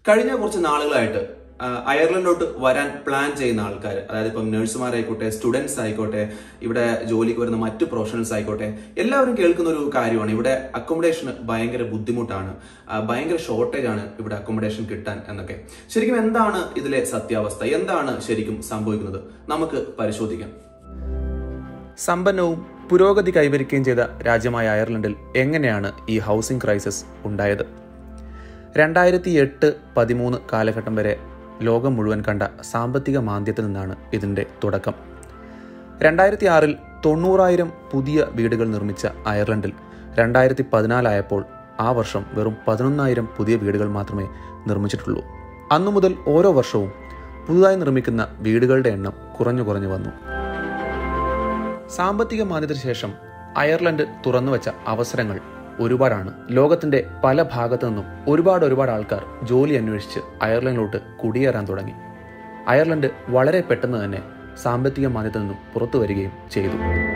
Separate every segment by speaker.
Speaker 1: കഴിഞ്ഞ കുറച്ച് നാളുകളായിട്ട് ആ, അയർലൻഡിലോട്ട് വരാൻ പ്ലാൻ ചെയ്യുന്ന ആൾക്കാർ അതായത് ഇപ്പം നഴ്സുമാരായിക്കോട്ടെ സ്റ്റുഡൻസ് ആയിക്കോട്ടെ ഇവിടെ ജോലിക്ക് വരുന്ന മറ്റു പ്രൊഫഷണൽസ് ആയിക്കോട്ടെ എല്ലാവരും കേൾക്കുന്ന ഒരു കാര്യമാണ് ഇവിടെ അക്കോമഡേഷന് ഭയങ്കര ബുദ്ധിമുട്ടാണ് ആ, ഭയങ്കര ഷോർട്ടേജ് ആണ് ഇവിടെ അക്കോമഡേഷൻ കിട്ടാൻ എന്നൊക്കെ ശരിക്കും എന്താണ് ഇതിലെ സത്യാവസ്ഥ എന്താണ് ശരിക്കും സംഭവിക്കുന്നത് നമുക്ക് പരിശോധിക്കാം സമ്പന്നവും പുരോഗതി കൈവരിക്കുകയും ചെയ്ത രാജ്യമായ അയർലൻഡിൽ എങ്ങനെയാണ് ഈ ഹൗസിംഗ് ക്രൈസിസ് ഉണ്ടായത് രണ്ടായിരത്തി എട്ട് പതിമൂന്ന് കാലഘട്ടം വരെ ലോകം മുഴുവൻ കണ്ട സാമ്പത്തിക മാന്ദ്യത്തിൽ നിന്നാണ് ഇതിൻ്റെ തുടക്കം രണ്ടായിരത്തി ആറിൽ തൊണ്ണൂറായിരം പുതിയ വീടുകൾ നിർമ്മിച്ച അയർലൻഡിൽ രണ്ടായിരത്തി പതിനാലായപ്പോൾ ആ വർഷം വെറും പതിനൊന്നായിരം പുതിയ വീടുകൾ മാത്രമേ നിർമ്മിച്ചിട്ടുള്ളൂ അന്നു മുതൽ ഓരോ വർഷവും പുതുതായി നിർമ്മിക്കുന്ന വീടുകളുടെ എണ്ണം കുറഞ്ഞു കുറഞ്ഞു വന്നു സാമ്പത്തിക മാന്ദ്യത്തിന് ശേഷം അയർലൻഡ് തുറന്നുവച്ച അവസരങ്ങൾ ഒരുപാടാണ് ലോകത്തിന്റെ പല ഭാഗത്തു നിന്നും ഒരുപാട് ഒരുപാട് ആൾക്കാർ ജോലി അന്വേഷിച്ച് അയർലൻഡിലോട്ട് കുടിയേറാൻ തുടങ്ങി അയർലൻഡ് വളരെ പെട്ടെന്ന് തന്നെ സാമ്പത്തിക മാന്ദ്യത്തിൽ നിന്നും പുറത്തു വരികയും ചെയ്തു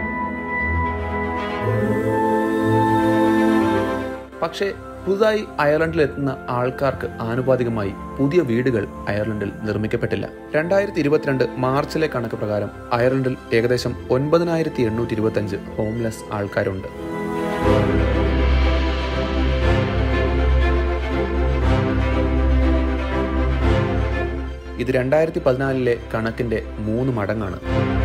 Speaker 1: പക്ഷേ പുതുതായി അയർലൻഡിൽ എത്തുന്ന ആൾക്കാർക്ക് ആനുപാതികമായി പുതിയ വീടുകൾ അയർലൻഡിൽ നിർമ്മിക്കപ്പെട്ടില്ല രണ്ടായിരത്തി ഇരുപത്തിരണ്ട് മാർച്ചിലെ കണക്ക് പ്രകാരം അയർലൻഡിൽ ഏകദേശം ഒൻപതിനായിരത്തി എണ്ണൂറ്റി ഇരുപത്തി ഹോംലെസ് ആൾക്കാരുണ്ട് ഇത് രണ്ടായിരത്തി പതിനാലിലെ കണക്കിന്റെ മൂന്ന് മടങ്ങാണ്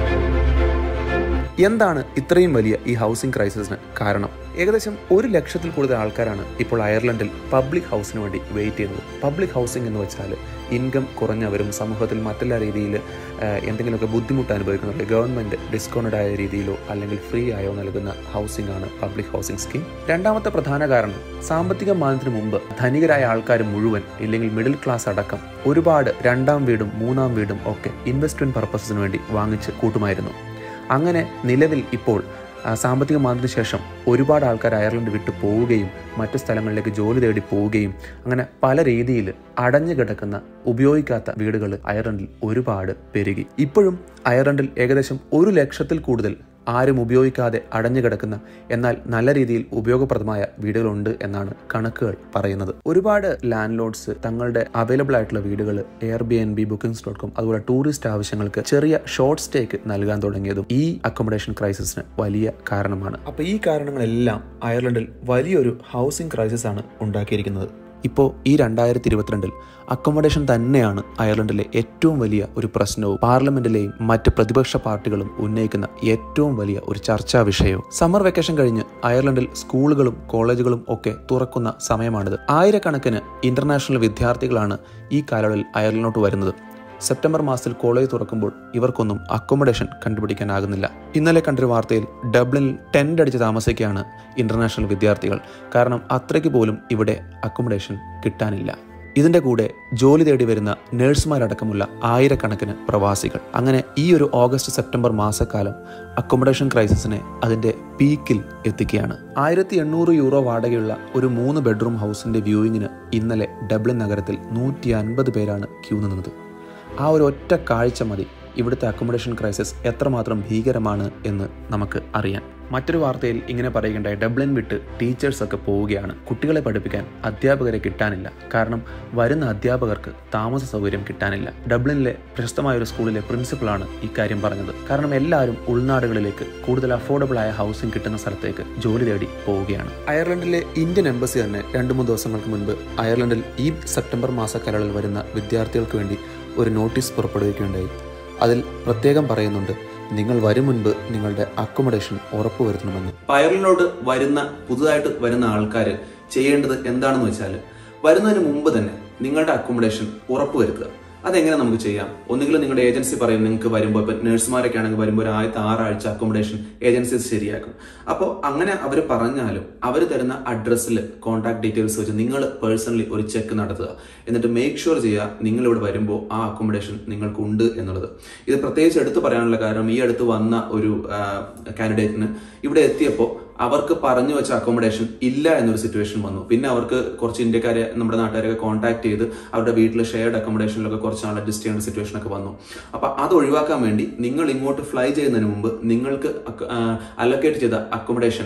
Speaker 1: എന്താണ് ഇത്രയും വലിയ ഈ ഹൗസിംഗ് ക്രൈസിസിന് കാരണം ഏകദേശം ഒരു ലക്ഷത്തിൽ കൂടുതൽ ആൾക്കാരാണ് ഇപ്പോൾ അയർലൻഡിൽ പബ്ലിക് ഹൗസിന് വേണ്ടി വെയിറ്റ് ചെയ്യുന്നത് പബ്ലിക് ഹൗസിംഗ് എന്ന് വെച്ചാൽ ഇൻകം കുറഞ്ഞവരും സമൂഹത്തിൽ മറ്റെല്ലാ രീതിയിൽ എന്തെങ്കിലുമൊക്കെ ബുദ്ധിമുട്ട് അനുഭവിക്കുന്നവർ ഗവൺമെന്റ് ഡിസ്കൗണ്ടഡ് ആയ രീതിയിലോ അല്ലെങ്കിൽ ഫ്രീ ആയോ നൽകുന്ന ഹൗസിംഗ് ആണ് പബ്ലിക് ഹൗസിംഗ് സ്കീം രണ്ടാമത്തെ പ്രധാന കാരണം സാമ്പത്തിക മാനത്തിന് മുമ്പ് ധനികരായ ആൾക്കാർ മുഴുവൻ ഇല്ലെങ്കിൽ മിഡിൽ ക്ലാസ് അടക്കം ഒരുപാട് രണ്ടാം വീടും മൂന്നാം വീടും ഒക്കെ ഇൻവെസ്റ്റ്മെന്റ് പർപ്പസസിന് വേണ്ടി വാങ്ങിച്ച് കൂട്ടുമായിരുന്നു അങ്ങനെ നിലവിൽ ഇപ്പോൾ ആ, സാമ്പത്തിക മാന്ദ്യത്തിന് ശേഷം ഒരുപാട് ആൾക്കാർ അയർലൻഡ് വിട്ടു പോവുകയും മറ്റു സ്ഥലങ്ങളിലേക്ക് ജോലി തേടി പോവുകയും അങ്ങനെ പല രീതിയിൽ അടഞ്ഞു കിടക്കുന്ന ഉപയോഗിക്കാത്ത വീടുകൾ അയർലൻഡിൽ ഒരുപാട് പെരുകി ഇപ്പോഴും അയർലൻഡിൽ ഏകദേശം ഒരു ലക്ഷത്തിൽ കൂടുതൽ ആരും ഉപയോഗിക്കാതെ അടഞ്ഞു കിടക്കുന്ന എന്നാൽ നല്ല രീതിയിൽ ഉപയോഗപ്രദമായ വീടുകളുണ്ട് എന്നാണ് കണക്കുകൾ പറയുന്നത് ഒരുപാട് ലാൻഡ് ലോഡ്സ് തങ്ങളുടെ അവൈലബിൾ ആയിട്ടുള്ള വീടുകൾ Airbnb bookings dot com അതുപോലെ ടൂറിസ്റ്റ് ആവശ്യങ്ങൾക്ക് ചെറിയ ഷോർട്ട് സ്റ്റേക്ക് നൽകാൻ തുടങ്ങിയതും ഈ അക്കോമഡേഷൻ ക്രൈസിസിന് വലിയ കാരണമാണ് അപ്പോൾ ഈ കാരണങ്ങളെല്ലാം അയർലൻഡിൽ വലിയൊരു ഹൗസിംഗ് ക്രൈസിസ് ആണ് ഉണ്ടാക്കിയിരിക്കുന്നത് ഇപ്പോൾ ഈ രണ്ടായിരത്തി ഇരുപത്തിരണ്ടിൽ അക്കോമഡേഷൻ തന്നെയാണ് അയർലൻഡിലെ ഏറ്റവും വലിയ ഒരു പ്രശ്നവും പാർലമെന്റിലെയും മറ്റ് പ്രതിപക്ഷ പാർട്ടികളും ഉന്നയിക്കുന്ന ഏറ്റവും വലിയ ഒരു ചർച്ചാ വിഷയവും സമ്മർ വെക്കേഷൻ കഴിഞ്ഞ് അയർലൻഡിൽ സ്കൂളുകളും കോളേജുകളും ഒക്കെ തുറക്കുന്ന സമയമാണിത് ആയിരക്കണക്കിന് ഇന്റർനാഷണൽ വിദ്യാർത്ഥികളാണ് ഈ കാലയളവിൽ അയർലൻഡിലോട്ട് വരുന്നത് സെപ്റ്റംബർ മാസത്തിൽ കോളേജ് തുറക്കുമ്പോൾ ഇവർക്കൊന്നും അക്കോമഡേഷൻ കണ്ടുപിടിക്കാനാകുന്നില്ല ഇന്നലെ കണ്ടൊരു വാർത്തയിൽ ഡബ്ലിനിൽ ടെന്റ് അടിച്ച് താമസിക്കുകയാണ് ഇന്റർനാഷണൽ വിദ്യാർത്ഥികൾ കാരണം അത്രയ്ക്ക് പോലും ഇവിടെ അക്കോമഡേഷൻ കിട്ടാനില്ല ഇതിന്റെ കൂടെ ജോലി തേടി വരുന്ന നഴ്സുമാരടക്കമുള്ള ആയിരക്കണക്കിന് പ്രവാസികൾ അങ്ങനെ ഈ ഒരു ഓഗസ്റ്റ് സെപ്റ്റംബർ മാസക്കാലം അക്കോമഡേഷൻ ക്രൈസിസിനെ അതിന്റെ പീക്കിൽ എത്തിക്കുകയാണ് ആയിരത്തി എണ്ണൂറ് യൂറോ വാടകയുള്ള ഒരു മൂന്ന് ബെഡ്റൂം ഹൗസിന്റെ വ്യൂയിങ്ങിന് ഇന്നലെ ഡബ്ലിൻ നഗരത്തിൽ നൂറ്റി അൻപത് പേരാണ് ക്യൂ നിന്നത് ആ ഒരു ഒറ്റ കാഴ്ച മതി ഇവിടുത്തെ അക്കോമഡേഷൻ ക്രൈസിസ് എത്രമാത്രം ഭീകരമാണ് എന്ന് നമുക്ക് അറിയാൻ മറ്റൊരു വാർത്തയിൽ ഇങ്ങനെ പറയുകയുണ്ടായി ഡബ്ലിൻ വിട്ട് ടീച്ചേഴ്സ് ഒക്കെ പോവുകയാണ് കുട്ടികളെ പഠിപ്പിക്കാൻ അധ്യാപകരെ കിട്ടാനില്ല കാരണം വരുന്ന അധ്യാപകർക്ക് താമസ സൗകര്യം കിട്ടാനില്ല ഡബ്ലിനിലെ പ്രശസ്തമായ ഒരു സ്കൂളിലെ പ്രിൻസിപ്പളാണ് ഇക്കാര്യം പറഞ്ഞത് കാരണം എല്ലാവരും ഉൾനാടുകളിലേക്ക് കൂടുതൽ അഫോർഡബിൾ ആയ ഹൗസിംഗ് കിട്ടുന്ന സ്ഥലത്തേക്ക് ജോലി തേടി പോവുകയാണ് അയർലൻഡിലെ ഇന്ത്യൻ എംബസി തന്നെ രണ്ടു മൂന്ന് ദിവസങ്ങൾക്ക് മുൻപ് അയർലൻഡിൽ ഈ സെപ്റ്റംബർ മാസക്കാലയളവിൽ വരുന്ന വിദ്യാർത്ഥികൾക്ക് വേണ്ടി ഒരു നോട്ടീസ് പുറപ്പെടുവിക്കുകയുണ്ടായി അതിൽ പ്രത്യേകം പറയുന്നുണ്ട് നിങ്ങൾ വരും മുൻപ് നിങ്ങളുടെ അക്കോമഡേഷൻ ഉറപ്പുവരുത്തണമെന്ന് അയർലൻഡിലോട്ട് വരുന്ന പുതുതായിട്ട് വരുന്ന ആൾക്കാർ ചെയ്യേണ്ടത് എന്താണെന്ന് വെച്ചാൽ വരുന്നതിന് മുമ്പ് തന്നെ നിങ്ങളുടെ അക്കോമഡേഷൻ ഉറപ്പുവരുത്തുക അതെങ്ങനെ നമുക്ക് ചെയ്യാം ഒന്നുകിൽ നിങ്ങളുടെ ഏജൻസി പറയും നിങ്ങൾക്ക് വരുമ്പോൾ ഇപ്പം നഴ്സുമാരൊക്കെ ആണെങ്കിൽ വരുമ്പോൾ ഒരു ആദ്യത്തെ ആറാഴ്ച അക്കോമഡേഷൻ ഏജൻസീസ് ശരിയാക്കും അപ്പോൾ അങ്ങനെ അവർ പറഞ്ഞാലും അവർ തരുന്ന അഡ്രസ്സിൽ കോൺടാക്ട് ഡീറ്റെയിൽസ് വെച്ച് നിങ്ങൾ പേഴ്സണലി ഒരു ചെക്ക് നടത്തുക എന്നിട്ട് മേക്ക് ഷുവർ ചെയ്യുക നിങ്ങൾ ഇവിടെ വരുമ്പോൾ ആ അക്കോമഡേഷൻ നിങ്ങൾക്കുണ്ട് എന്നുള്ളത് ഇത് പ്രത്യേകിച്ച് എടുത്തു പറയാനുള്ള കാരണം ഈ അടുത്ത് വന്ന ഒരു കാൻഡിഡേറ്റിന് ഇവിടെ എത്തിയപ്പോൾ അവർക്ക് പറഞ്ഞു വെച്ച അക്കോമഡേഷൻ ഇല്ല എന്നൊരു സിറ്റുവേഷൻ വന്നു പിന്നെ അവർക്ക് കുറച്ച് ഇന്ത്യക്കാരെ നമ്മുടെ നാട്ടുകാരെയൊക്കെ കോൺടാക്ട് ചെയ്ത് അവരുടെ വീട്ടിൽ ഷെയർഡ് അക്കോമഡേഷനിലൊക്കെ കുറച്ച് നാൾ അഡ്ജസ്റ്റ് ചെയ്യേണ്ട സിറ്റുവേഷൻ ഒക്കെ വന്നു അപ്പൊ അത് ഒഴിവാക്കാൻ വേണ്ടി നിങ്ങൾ ഇങ്ങോട്ട് ഫ്ലൈ ചെയ്യുന്നതിന് മുമ്പ് നിങ്ങൾക്ക് അലൊക്കേറ്റ് ചെയ്ത അക്കോമഡേഷൻ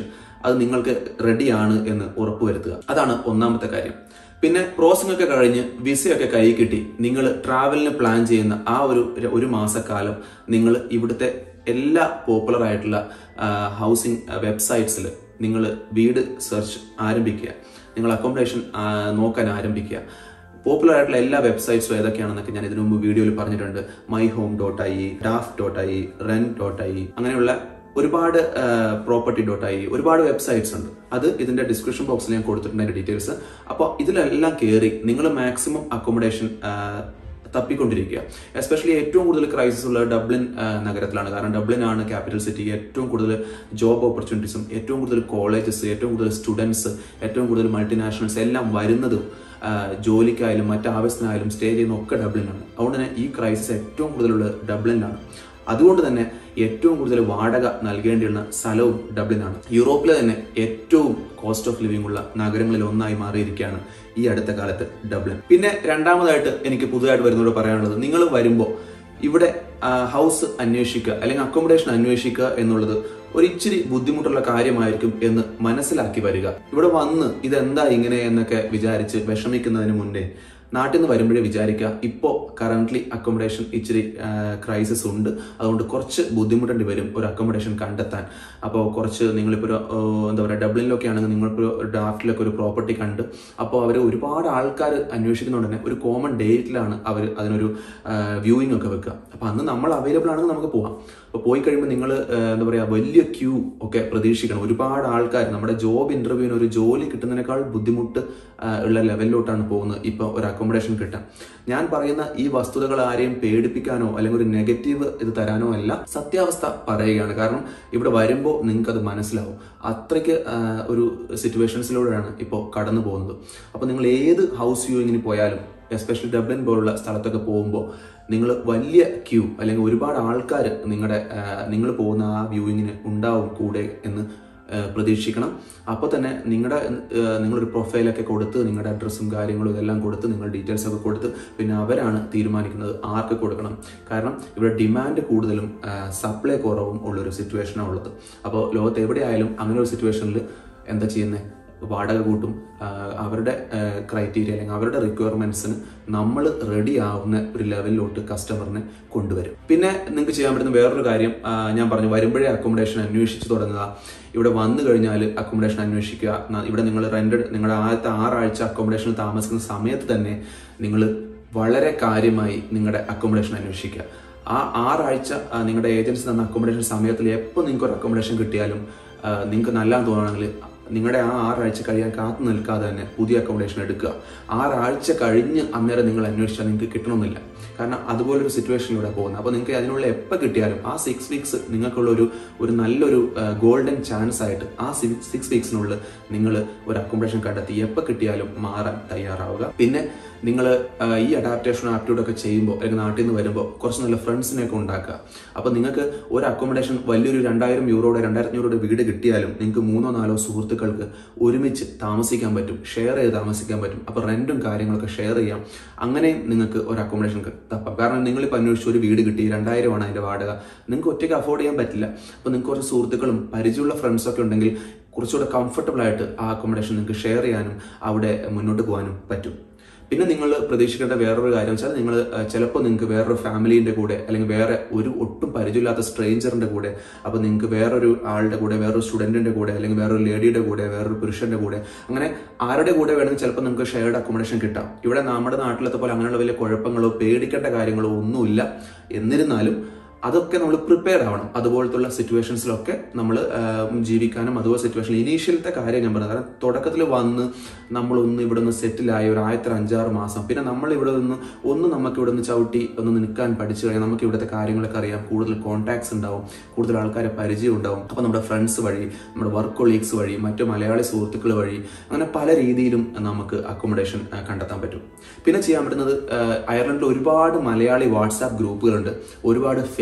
Speaker 1: അത് നിങ്ങൾക്ക് റെഡിയാണ് എന്ന് ഉറപ്പുവരുത്തുക അതാണ് ഒന്നാമത്തെ കാര്യം പിന്നെ പ്രോസിംഗ് ഒക്കെ കഴിഞ്ഞ് വിസയൊക്കെ കൈ കിട്ടി നിങ്ങൾ ട്രാവലിന് പ്ലാൻ ചെയ്യുന്ന ആ ഒരു ഒരു മാസക്കാലം നിങ്ങൾ ഇവിടുത്തെ എല്ലാ പോപ്പുലർ ആയിട്ടുള്ള ഹൗസിംഗ് വെബ്സൈറ്റ്സിൽ നിങ്ങൾ വീട് സെർച്ച് ആരംഭിക്കുക നിങ്ങൾ അക്കോമഡേഷൻ നോക്കാൻ ആരംഭിക്കുക പോപ്പുലർ ആയിട്ടുള്ള എല്ലാ വെബ്സൈറ്റ്സും ഏതൊക്കെയാണെന്നൊക്കെ ഞാൻ ഇതിനു മുമ്പ് വീഡിയോയിൽ പറഞ്ഞിട്ടുണ്ട് my home dot I daft dot I rent dot I അങ്ങനെയുള്ള ഒരുപാട് പ്രോപ്പർട്ടി ഡോട്ട് ഐ ഒരുപാട് വെബ്സൈറ്റ്സ് ഉണ്ട് അത് ഇതിന്റെ ഡിസ്ക്രിപ്ഷൻ ബോക്സിൽ ഞാൻ കൊടുത്തിട്ടുണ്ട് അതിന്റെ ഡീറ്റെയിൽസ് അപ്പോൾ ഇതിലെല്ലാം കയറി നിങ്ങൾ മാക്സിമം അക്കോമഡേഷൻ തപ്പിക്കൊണ്ടിരിക്കുക എസ്പെഷ്യലി ഏറ്റവും കൂടുതൽ ക്രൈസിസ് ഉള്ളത് ഡബ്ലിൻ ആ, നഗരത്തിലാണ് കാരണം ഡബ്ലിൻ ആണ് ക്യാപിറ്റൽ സിറ്റി ഏറ്റവും കൂടുതൽ ജോബ് ഓപ്പർച്യൂണിറ്റീസും ഏറ്റവും കൂടുതൽ കോളേജസ് ഏറ്റവും കൂടുതൽ സ്റ്റുഡൻസ് ഏറ്റവും കൂടുതൽ മൾട്ടിനാഷണൽസ് എല്ലാം വരുന്നതും ആ, ജോലിക്കായാലും മറ്റാവശ്യത്തിനായാലും സ്റ്റേ ചെയ്യുന്ന ഒക്കെ ഡബ്ലിനാണ് അതുകൊണ്ട് തന്നെ ഈ ക്രൈസിസ് ഏറ്റവും കൂടുതലുള്ളത് ഡബ്ലിനിലാണ് അതുകൊണ്ട് തന്നെ ഏറ്റവും കൂടുതൽ വാടക നൽകേണ്ടിയുള്ള സ്ഥലവും ഡബ്ലിനാണ് യൂറോപ്പിലെ തന്നെ ഏറ്റവും കോസ്റ്റ് ഓഫ് ലിവിംഗ് ഉള്ള നഗരങ്ങളിൽ ഒന്നായി മാറിയിരിക്കുകയാണ് ഈ അടുത്ത കാലത്ത് ഡബ്ലിൻ പിന്നെ രണ്ടാമതായിട്ട് എനിക്ക് പുതുതായിട്ട് വരുന്നവരോട് പറയാനുള്ളത് നിങ്ങൾ വരുമ്പോൾ ഇവിടെ ഹൗസ് അന്വേഷിക്കുക അല്ലെങ്കിൽ അക്കോമഡേഷൻ അന്വേഷിക്കുക എന്നുള്ളത് ഒരു ഇച്ചിരി ബുദ്ധിമുട്ടുള്ള കാര്യമായിരിക്കും എന്ന് മനസ്സിലാക്കി വരിക ഇവിടെ വന്ന് ഇതെന്താ ഇങ്ങനെ എന്നൊക്കെ വിചാരിച്ച് വിഷമിക്കുന്നതിന് മുന്നേ നാട്ടിൽ നിന്ന് വരുമ്പോഴേ വിചാരിക്കുക ഇപ്പോൾ കറന്റ്ലി അക്കോമഡേഷൻ ഇച്ചിരി ക്രൈസിസ് ഉണ്ട് അതുകൊണ്ട് കുറച്ച് ബുദ്ധിമുട്ടേണ്ടി വരും ഒരു അക്കോമഡേഷൻ കണ്ടെത്താൻ അപ്പോൾ കുറച്ച് നിങ്ങളിപ്പോൾ ഒരു ആ, എന്താ പറയുക ഡബ്ലിനിലൊക്കെ ആണെങ്കിൽ നിങ്ങളിപ്പോൾ ഒരു ഡ്രാഫ്റ്റിലൊക്കെ ഒരു പ്രോപ്പർട്ടി കണ്ട് അപ്പോൾ അവർ ഒരുപാട് ആൾക്കാർ അന്വേഷിക്കുന്നതുകൊണ്ട് തന്നെ ഒരു കോമൺ ഡേറ്റിലാണ് അവർ അതിനൊരു വ്യൂയിങ് ഒക്കെ വെക്കുക അപ്പോൾ അന്ന് നമ്മൾ അവൈലബിൾ ആണെങ്കിൽ നമുക്ക് പോവാം അപ്പോൾ പോയി കഴിയുമ്പോൾ നിങ്ങൾ എന്താ പറയുക വലിയ ക്യൂ ഒക്കെ പ്രതീക്ഷിക്കണം ഒരുപാട് ആൾക്കാർ നമ്മുടെ ജോബ് ഇന്റർവ്യൂവിന് ഒരു ജോലി കിട്ടുന്നതിനേക്കാൾ ബുദ്ധിമുട്ട് ആ, ഉള്ള ലെവലിലോട്ടാണ് പോകുന്നത് ഇപ്പോൾ ഒരു അക്കോമഡേഷൻ കിട്ടാൻ ഞാൻ പറയുന്ന ഈ വസ്തുതകൾ ആരെയും പേടിപ്പിക്കാനോ അല്ലെങ്കിൽ ഒരു നെഗറ്റീവ് ഇത് തരാനോ അല്ല സത്യാവസ്ഥ പറയുകയാണ് കാരണം ഇവിടെ വരുമ്പോൾ നിങ്ങൾക്ക് അത് മനസ്സിലാവും അത്രയ്ക്ക് ആ, ഒരു സിറ്റുവേഷൻസിലൂടെയാണ് ഇപ്പോൾ കടന്നു പോകുന്നത് അപ്പോൾ നിങ്ങൾ ഏത് ഹൗസ് വ്യൂയിങ്ങിന് പോയാലും എസ്പെഷ്യലി ഡബ്ലിൻ പോലുള്ള സ്ഥലത്തൊക്കെ പോകുമ്പോൾ നിങ്ങൾ വലിയ ക്യൂ അല്ലെങ്കിൽ ഒരുപാട് ആൾക്കാർ നിങ്ങളുടെ നിങ്ങൾ പോകുന്ന ആ വ്യൂയിങ്ങിന് ഉണ്ടാവും കൂടെ എന്ന് ആ, പ്രതീക്ഷിക്കണം അപ്പോൾ തന്നെ നിങ്ങളുടെ ആ, നിങ്ങളൊരു പ്രൊഫൈലൊക്കെ കൊടുത്ത് നിങ്ങളുടെ അഡ്രസ്സും കാര്യങ്ങളും ഇതെല്ലാം കൊടുത്ത് നിങ്ങൾ ഡീറ്റെയിൽസ് ഒക്കെ കൊടുത്ത് പിന്നെ അവരാണ് തീരുമാനിക്കുന്നത് ആർക്ക് കൊടുക്കണം കാരണം ഇവിടെ ഡിമാൻഡ് കൂടുതലും സപ്ലൈ കുറവും ഉള്ളൊരു സിറ്റുവേഷനാണ് ഉള്ളത് അപ്പോൾ ലോകത്ത് എവിടെയായാലും അങ്ങനെ ഒരു സിറ്റുവേഷനിൽ എന്താ ചെയ്യുന്നത് വാടക കൂട്ടും ആ, അവരുടെ ക്രൈറ്റീരിയ അല്ലെങ്കിൽ അവരുടെ റിക്വയർമെന്റ്സിന് നമ്മൾ റെഡി ആവുന്ന ഒരു ലെവലിലോട്ട് കസ്റ്റമറിനെ കൊണ്ടുവരും പിന്നെ നിങ്ങൾക്ക് ചെയ്യാൻ പറ്റുന്ന വേറൊരു കാര്യം ആ, ഞാൻ പറഞ്ഞു വരുമ്പോഴേ അക്കോമഡേഷൻ അന്വേഷിച്ച് തുടങ്ങുക ഇവിടെ വന്നു കഴിഞ്ഞാൽ അക്കോമഡേഷൻ അന്വേഷിക്കുക ന- ഇവിടെ നിങ്ങൾ റെന്റഡ് നിങ്ങളുടെ ആദ്യത്തെ ആറാഴ്ച അക്കോമഡേഷനിൽ താമസിക്കുന്ന സമയത്ത് തന്നെ നിങ്ങൾ വളരെ കാര്യമായി നിങ്ങളുടെ അക്കോമഡേഷൻ അന്വേഷിക്കുക ആ ആറാഴ്ച ആ, നിങ്ങളുടെ ഏജൻസി തന്ന അക്കോമഡേഷൻ സമയത്തിൽ എപ്പോൾ നിങ്ങൾക്ക് ഒരു അക്കോമഡേഷൻ കിട്ടിയാലും ആ, നിങ്ങൾക്ക് നല്ലതെന്ന് തോന്നുകയാണെങ്കിൽ നിങ്ങളുടെ ആ ആറാഴ്ച കഴിയാൻ കാത്തു നിൽക്കാതെ തന്നെ പുതിയ അക്കോമഡേഷൻ എടുക്കുക ആറാഴ്ച കഴിഞ്ഞ് അന്നേരം നിങ്ങൾ അന്വേഷിച്ചാൽ നിങ്ങൾക്ക് കിട്ടണമെന്നില്ല കാരണം അതുപോലൊരു സിറ്റുവേഷനിലൂടെ പോകുന്നത് അപ്പോൾ നിങ്ങൾക്ക് അതിനുള്ള എപ്പോൾ കിട്ടിയാലും ആ സിക്സ് വീക്സ് നിങ്ങൾക്കുള്ള ഒരു ഒരു നല്ലൊരു ഗോൾഡൻ ചാൻസ് ആയിട്ട് ആ സിക്സ് വീക്സിനുള്ളിൽ നിങ്ങൾ ഒരു അക്കോമഡേഷൻ കണ്ടെത്തി എപ്പോൾ കിട്ടിയാലും മാറാൻ തയ്യാറാവുക പിന്നെ നിങ്ങൾ ഈ അഡാപ്റ്റേഷൻ ആപ്റ്റ്യൂഡ് ഒക്കെ ചെയ്യുമ്പോൾ അല്ലെങ്കിൽ നാട്ടിൽ നിന്ന് വരുമ്പോൾ കുറച്ച് നല്ല ഫ്രണ്ട്സിനെ ഒക്കെ ഉണ്ടാക്കുക അപ്പോൾ നിങ്ങൾക്ക് ഒരു അക്കോമഡേഷൻ വലിയൊരു രണ്ടായിരം യൂറോയുടെ രണ്ടായിരത്തി യൂറോയുടെ വീട് കിട്ടിയാലും നിങ്ങൾക്ക് മൂന്നോ നാലോ സുഹൃത്തുക്കൾക്ക് ഒരുമിച്ച് താമസിക്കാൻ പറ്റും ഷെയർ ചെയ്ത് താമസിക്കാൻ പറ്റും അപ്പോൾ റെന്റും കാര്യങ്ങളൊക്കെ ഷെയർ ചെയ്യാം അങ്ങനെയും നിങ്ങൾക്ക് ഒരു അക്കോമഡേഷൻ തപ്പാം കാരണം നിങ്ങളിപ്പോൾ അന്വേഷിച്ച് ഒരു വീട് കിട്ടി രണ്ടായിരമാണ് അതിന്റെ വാടക നിങ്ങൾക്ക് ഒറ്റയ്ക്ക് അഫോർഡ് ചെയ്യാൻ പറ്റില്ല അപ്പോൾ നിങ്ങൾക്ക് കുറച്ച് സുഹൃത്തുക്കളും പരിചയമുള്ള ഫ്രണ്ട്സ് ഒക്കെ ഉണ്ടെങ്കിൽ കുറച്ചുകൂടെ കംഫർട്ടബിൾ ആയിട്ട് ആ അക്കോമഡേഷൻ നിങ്ങൾക്ക് ഷെയർ ചെയ്യാനും അവിടെ മുന്നോട്ട് പോകാനും പറ്റും പിന്നെ നിങ്ങൾ പ്രതീക്ഷിക്കേണ്ട വേറൊരു കാര്യം വെച്ചാൽ നിങ്ങൾ ചിലപ്പോൾ നിങ്ങൾക്ക് വേറൊരു ഫാമിലീൻ്റെ കൂടെ അല്ലെങ്കിൽ വേറെ ഒരു ഒട്ടും പരിചയമില്ലാത്ത സ്ട്രേഞ്ചറിന്റെ കൂടെ അപ്പോൾ നിങ്ങൾക്ക് വേറൊരു ആളുടെ കൂടെ വേറൊരു സ്റ്റുഡന്റിന്റെ കൂടെ അല്ലെങ്കിൽ വേറൊരു ലേഡിയുടെ കൂടെ വേറൊരു പുരുഷന്റെ കൂടെ അങ്ങനെ ആരുടെ കൂടെ വേണമെങ്കിൽ ചിലപ്പോൾ നിങ്ങൾക്ക് ഷെയർഡ് അക്കോമഡേഷൻ കിട്ടാം ഇവിടെ നമ്മുടെ നാട്ടിലത്തെ പോലെ അങ്ങനെയുള്ള വലിയ കുഴപ്പങ്ങളോ പേടിക്കേണ്ട കാര്യങ്ങളോ ഒന്നുമില്ല എന്നിരുന്നാലും അതൊക്കെ നമ്മൾ പ്രിപ്പയർഡ് ആവണം അതുപോലത്തുള്ള സിറ്റുവേഷൻസിലൊക്കെ നമ്മൾ ജീവിക്കാനും അതുപോലെ സിറ്റുവേഷൻ ഇനീഷ്യലത്തെ കാര്യം ഞാൻ പറഞ്ഞത് കാരണം തുടക്കത്തിൽ വന്ന് നമ്മളൊന്ന് ഇവിടെ നിന്ന് സെറ്റിലായി ഒരു ആയിരത്തി അഞ്ചാറ് മാസം പിന്നെ നമ്മൾ ഇവിടെ നിന്ന് ഒന്ന് നമുക്ക് ഇവിടെ നിന്ന് ചവിട്ടി ഒന്ന് നിൽക്കാൻ പഠിച്ചു കഴിഞ്ഞാൽ നമുക്ക് ഇവിടുത്തെ കാര്യങ്ങളൊക്കെ അറിയാം കൂടുതൽ കോൺടാക്ട്സ് ഉണ്ടാവും കൂടുതൽ ആൾക്കാരെ പരിചയം ഉണ്ടാവും അപ്പോൾ നമ്മുടെ ഫ്രണ്ട്സ് വഴി നമ്മുടെ വർക്ക് കൊളീഗ്സ് വഴി മറ്റു മലയാളി സുഹൃത്തുക്കൾ വഴി അങ്ങനെ പല രീതിയിലും നമുക്ക് അക്കോമഡേഷൻ കണ്ടെത്താൻ പറ്റും പിന്നെ ചെയ്യാൻ പറ്റുന്നത് ആ, അയർലൻഡിൽ ഒരുപാട് മലയാളി വാട്സാപ്പ് ഗ്രൂപ്പുകളുണ്ട് ഒരുപാട് ഫേസ്ബുക്ക്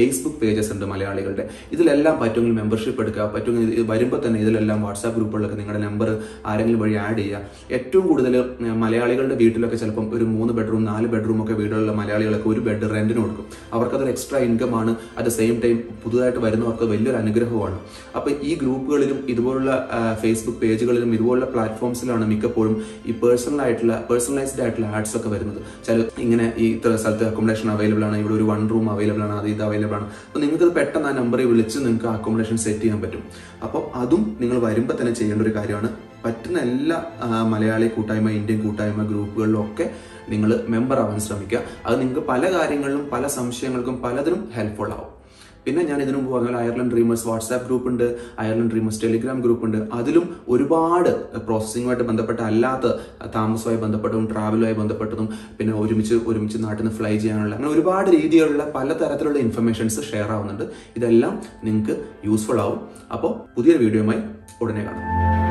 Speaker 1: ഫേസ്ബുക്ക് പേജസ് ഉണ്ട് മലയാളികളുടെ ഇതിലെല്ലാം പറ്റുമെങ്കിൽ മെമ്പർഷിപ്പ് എടുക്കുക പറ്റുമെങ്കിൽ ഇത് വരുമ്പോൾ തന്നെ ഇതിലെല്ലാം വാട്സാപ്പ് ഗ്രൂപ്പുകളിലൊക്കെ നിങ്ങളുടെ നമ്പർ ആരെങ്കിലും വഴി ആഡ് ചെയ്യുക ഏറ്റവും കൂടുതൽ മലയാളികളുടെ വീട്ടിലൊക്കെ ചിലപ്പം ഒരു മൂന്ന് ബെഡ്റൂം നാല് ബെഡ്റൂം ഒക്കെ വീടുകളിലെ മലയാളികളൊക്കെ ഒരു ബെഡ് റെന്റിന് കൊടുക്കും അവർക്കതൊരു എക്സ്ട്രാ ഇൻകം ആണ് അറ്റ് ദ സെയിം ടൈം പുതുതായിട്ട് വരുന്നവർക്ക് വലിയൊരു അനുഗ്രഹമാണ് അപ്പോൾ ഈ ഗ്രൂപ്പുകളിലും ഇതുപോലുള്ള ഫേസ്ബുക്ക് പേജുകളിലും ഇതുപോലുള്ള പ്ലാറ്റ്ഫോംസിലാണ് മിക്കപ്പോഴും ഈ പേഴ്സണൽ ആയിട്ടുള്ള പേഴ്സണലൈസ്ഡ് ആയിട്ടുള്ള ആഡ്സ് ഒക്കെ വരുന്നത് ചില ഇങ്ങനെ ഈ ഇത്ര സ്ഥലത്ത് അക്കോമഡേഷൻ അവൈലബിൾ ആണ് ഇവിടെ ഒരു വൺ റൂം അവൈലബിൾ ആണ് അത് ഇത് അവൈലബിൾ ആണ് അപ്പോൾ നിങ്ങൾക്ക് ഇത് പെട്ടെന്ന് ആ നമ്പറിൽ വിളിച്ച് നിങ്ങൾക്ക് അക്കോമഡേഷൻ സെറ്റ് ചെയ്യാൻ പറ്റും അപ്പോൾ അതും നിങ്ങൾ വരുമ്പോൾ തന്നെ ചെയ്യേണ്ട ഒരു കാര്യമാണ് പറ്റുന്ന എല്ലാ ആ, മലയാളി കൂട്ടായ്മ ഇന്ത്യൻ കൂട്ടായ്മ ഗ്രൂപ്പുകളിലും ഒക്കെ നിങ്ങൾ മെമ്പർ ആവാൻ ശ്രമിക്കുക അത് നിങ്ങൾക്ക് പല കാര്യങ്ങളിലും പല സംശയങ്ങൾക്കും പലതിനും ഹെൽപ്ഫുൾ ആവും പിന്നെ ഞാൻ ഇതിനു മുമ്പ് പറഞ്ഞ പോലെ അയർലൻഡ് ഡ്രീമേഴ്സ് വാട്സാപ്പ് ഗ്രൂപ്പ് ഉണ്ട് അയർലൻഡ് ഡ്രീമേഴ്സ് ടെലിഗ്രാം ഗ്രൂപ്പ് ഉണ്ട് അതിലും ഒരുപാട് പ്രോസസ്സിങ്ങുമായിട്ട് ബന്ധപ്പെട്ട അല്ലാത്ത താമസവുമായി ബന്ധപ്പെട്ടതും ട്രാവലുമായി ബന്ധപ്പെട്ടതും പിന്നെ ഒരുമിച്ച് ഒരുമിച്ച് നാട്ടിൽ നിന്ന് ഫ്ലൈ ചെയ്യാനുള്ള അങ്ങനെ ഒരുപാട് രീതിയിലുള്ള പലതരത്തിലുള്ള ഇൻഫർമേഷൻസ് ഷെയർ ആവുന്നുണ്ട് ഇതെല്ലാം നിങ്ങൾക്ക് യൂസ്ഫുൾ ആവും അപ്പോൾ പുതിയൊരു വീഡിയോയുമായി ഉടനെ കാണാം